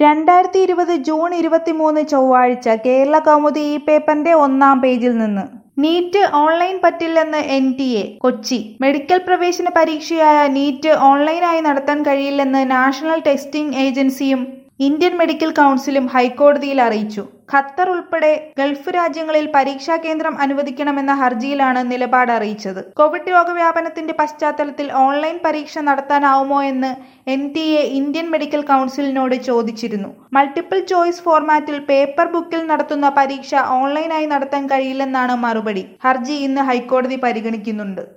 രണ്ടായിരത്തി ഇരുപത് ജൂൺ ഇരുപത്തിമൂന്ന് ചൊവ്വാഴ്ച കേരള കൗമുദി ഈ പേപ്പറിന്റെ ഒന്നാം പേജിൽ നിന്ന് നീറ്റ് ഓൺലൈൻ പറ്റില്ലെന്ന് N T A Kochi medical പ്രവേശന പരീക്ഷയായ നീറ്റ് ഓൺലൈനായി നടത്താൻ കഴിയില്ലെന്ന് നാഷണൽ ടെസ്റ്റിംഗ് ഏജൻസിയും ഇന്ത്യൻ മെഡിക്കൽ കൗൺസിലും ഹൈക്കോടതിയിൽ അറിയിച്ചു ഖത്തർ ഉൾപ്പെടെ ഗൾഫ് രാജ്യങ്ങളിൽ പരീക്ഷാ കേന്ദ്രം അനുവദിക്കണമെന്ന ഹർജിയിലാണ് നിലപാട് അറിയിച്ചത് കോവിഡ് രോഗവ്യാപനത്തിന്റെ പശ്ചാത്തലത്തിൽ ഓൺലൈൻ പരീക്ഷ നടത്താനാവുമോ എന്ന് N T A Indian medical കൗൺസിലിനോട് ചോദിച്ചിരുന്നു മൾട്ടിപ്പിൾ ചോയ്സ് ഫോർമാറ്റിൽ പേപ്പർ ബുക്കിൽ നടത്തുന്ന പരീക്ഷ ഓൺലൈനായി നടത്താൻ കഴിയില്ലെന്നാണ് മറുപടി ഹർജി ഇന്ന് ഹൈക്കോടതി പരിഗണിക്കുന്നുണ്ട്